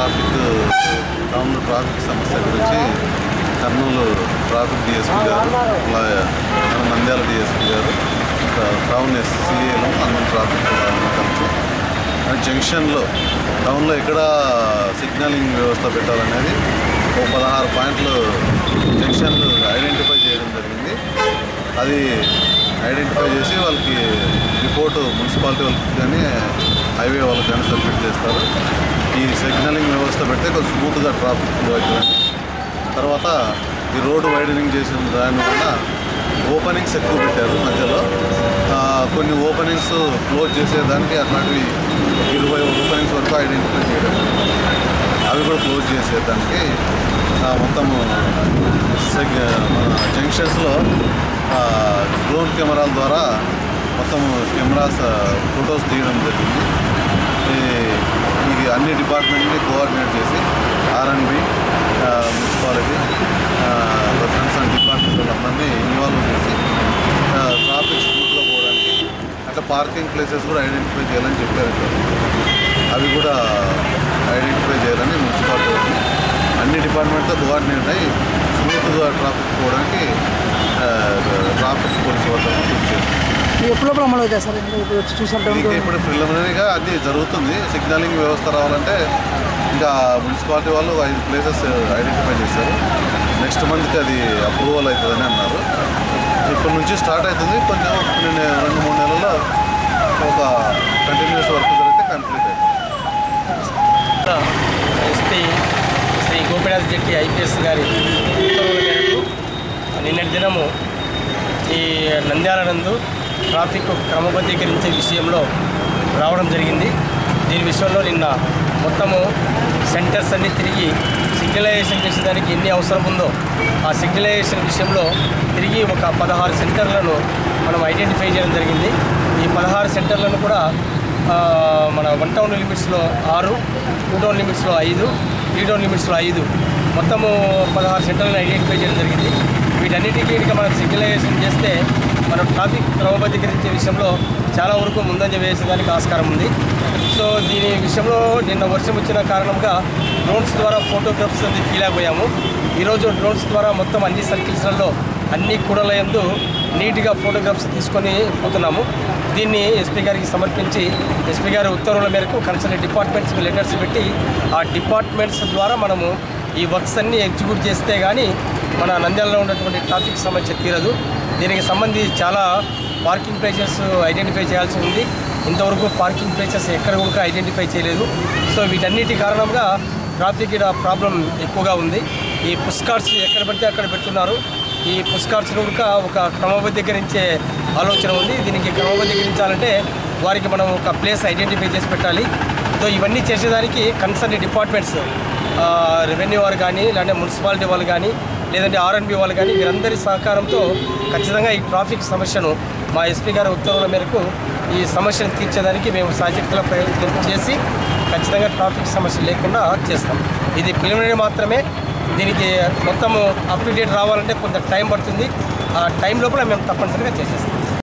Traffic టౌన్లో traffic సమస్య గురించి కర్నూలు ట్రాఫిక్ డిఎస్పీ గారు అలాగే మన నంద్యాల డిఎస్పీ గారు ఇంకా టౌన్ ఎస్సీఏలు అందరం ట్రాఫిక్ కలిసి ఆ జంక్షన్లో టౌన్లో ఎక్కడ సిగ్నలింగ్ వ్యవస్థ పెట్టాలనేది ఒక పదహారు పాయింట్లు జంక్షన్లు ఐడెంటిఫై చేయడం జరిగింది అది ఐడెంటిఫై చేసి వాళ్ళకి రిపోర్టు మున్సిపాలిటీ వాళ్ళకి కానీ హైవే వాళ్ళకి కానీ సబ్మిట్ చేస్తారు ఈ సిగ్నలింగ్ వ్యవస్థ పెడితే కొంచెం స్మూత్గా ట్రాఫిక్ ఫ్లో అవుతుందని తర్వాత ఈ రోడ్డు వైడనింగ్ చేసిన దాని వల్ల ఓపెనింగ్స్ ఎక్కువ పెట్టారు మధ్యలో ఆ, కొన్ని ఓపెనింగ్స్ క్లోజ్ చేసేదానికి అట్లాంటివి ఇరవై ఓపెనింగ్స్ వరకు ఐడెంటిఫై చేయడం అవి కూడా క్లోజ్ చేసేదానికి ఆ, మొత్తము సెగ్ మన జంక్షన్స్లో డ్రోన్ కెమెరాల ద్వారా మొత్తం కెమెరాస్ ఫొటోస్ తీయడం జరిగింది ఈ- ఇది అన్ని డిపార్ట్మెంట్ని కోఆర్డినేట్ చేసి ఆర్ఎన్బి మున్సిపాలిటీ కన్సర్న్ డిపార్ట్మెంట్ వాళ్ళందరినీ ఇన్వాల్వ్ చేసి ట్రాఫిక్ స్మూత్గా పోవడానికి అట్లా పార్కింగ్ ప్లేసెస్ కూడా ఐడెంటిఫై చేయాలని చెప్పారు ఇక్కడ. అవి కూడా ఐడెంటిఫై చేయాలని మున్సిపాలిటీ వాళ్ళని అన్ని డిపార్ట్మెంట్తో కోఆర్డినేట్ అయ్యి స్మూత్గా ట్రాఫిక్ పోవడానికి ట్రాఫిక్ పోలీస్ వాళ్ళతో కృషి చేస్తారు ఇది ఎప్పుడు లోపల అమలు అవుతుంది సార్ ఇప్పుడు వచ్చి చూసినట్టు ఇది ఇప్పుడు ప్రిలిమినరీగా అది జరుగుతుంది సిగ్నలింగ్ వ్యవస్థ రావాలంటే ఇంకా మున్సిపాలిటీ వాళ్ళు ఐదు ప్లేసెస్ ఐడెంటిఫై చేశారు నెక్స్ట్ మంత్కి అది అప్రూవల్ అవుతుందని అన్నారు ఇప్పటి నుంచి స్టార్ట్ అవుతుంది కొంచెం కొన్ని రెండు మూడు నెలల్లో ఒక కంటిన్యూస్ వర్క్ జరిగితే కంప్లీట్ అవుతుంది ఎస్పీ శ్రీ గోపినాథ్ జెట్టి ఐపీఎస్ గారి ఉత్తర్వుల మేరకు నిన్నటి దినము ఈ నంద్యాల నందు ట్రాఫిక్ క్రమబద్ధీకరించే విషయంలో రావడం జరిగింది దీని విషయంలో నిన్న మొత్తము సెంటర్స్ అన్ని తిరిగి సిగ్నలైజేషన్ చేసేదానికి ఎన్ని అవసరం ఉందో ఆ సిగ్నలైజేషన్ విషయంలో తిరిగి ఒక పదహారు సెంటర్లను మనం ఐడెంటిఫై చేయడం జరిగింది ఈ పదహారు సెంటర్లను కూడా ఆ, మన వన్ టౌన్ లిమిట్స్లో ఆరు టూ టౌన్ లిమిట్స్లో ఐదు త్రీ టౌన్ లిమిట్స్లో ఐదు మొత్తము పదహారు సెంటర్లను ఐడెంటిఫై చేయడం జరిగింది వీటన్నిటికీ కనుక మనం సిగ్నలైజేషన్ చేస్తే మనం ట్రాఫిక్ క్రమబద్ధీకరించే విషయంలో చాలా వరకు ముందంజ వేసేదానికి ఆస్కారం ఉంది సో దీని విషయంలో నిన్న వర్షం వచ్చిన కారణంగా డ్రోన్స్ ద్వారా ఫోటోగ్రాఫ్స్ అనేది తీయలేకపోయాము ఈరోజు డ్రోన్స్ ద్వారా మొత్తం అన్ని సర్కిల్స్లలో అన్ని కూడల యందు నీట్గా ఫోటోగ్రాఫ్స్ తీసుకొని పోతున్నాము దీన్ని ఎస్పీ గారికి సమర్పించి ఎస్పీ గారి ఉత్తర్వుల మేరకు కన్సల్ట్ డిపార్ట్మెంట్స్ లెటర్స్ పెట్టి ఆ డిపార్ట్మెంట్స్ ద్వారా మనము ఈ వర్క్స్ అన్ని ఎగ్జిక్యూట్ చేస్తే కానీ మన నంద్యాలలో ఉన్నటువంటి ట్రాఫిక్ సమస్య తీరదు దీనికి సంబంధించి చాలా పార్కింగ్ ప్లేసెస్ ఐడెంటిఫై చేయాల్సి ఉంది ఇంతవరకు పార్కింగ్ ప్లేసెస్ ఎక్కడ కూడా ఐడెంటిఫై చేయలేదు సో వీటన్నిటి కారణంగా ట్రాఫిక్ ఈడ ప్రాబ్లం ఎక్కువగా ఉంది ఈ పుష్కార్స్ ఎక్కడ పడితే అక్కడ పెడుతున్నారు ఈ పుష్కార్స్ కూడా ఒక క్రమబద్ధీకరించే ఆలోచన ఉంది దీనికి క్రమబద్ధీకరించాలంటే వారికి మనం ఒక ప్లేస్ ఐడెంటిఫై చేసి పెట్టాలి సో ఇవన్నీ చేసేదానికి కన్సర్న్ డిపార్ట్మెంట్స్ రెవెన్యూ వారు కానీ లేదంటే మున్సిపాలిటీ వాళ్ళు కానీ లేదంటే ఆర్ఎన్బి వాళ్ళు కానీ వీరందరి సహకారంతో ఖచ్చితంగా ఈ ట్రాఫిక్ సమస్యను మా ఎస్పీ గారి ఉత్తర్వుల మేరకు ఈ సమస్యను తీర్చేదానికి మేము సాయశక్తుల ప్రయత్నం చేసి ఖచ్చితంగా ట్రాఫిక్ సమస్య లేకుండా చేస్తాం ఇది ప్రిలిమినరీ మాత్రమే దీనికి మొత్తము అప్ టు డేట్ రావాలంటే కొంత టైం పడుతుంది ఆ టైం లోపల మేము తప్పనిసరిగా చేసేస్తాం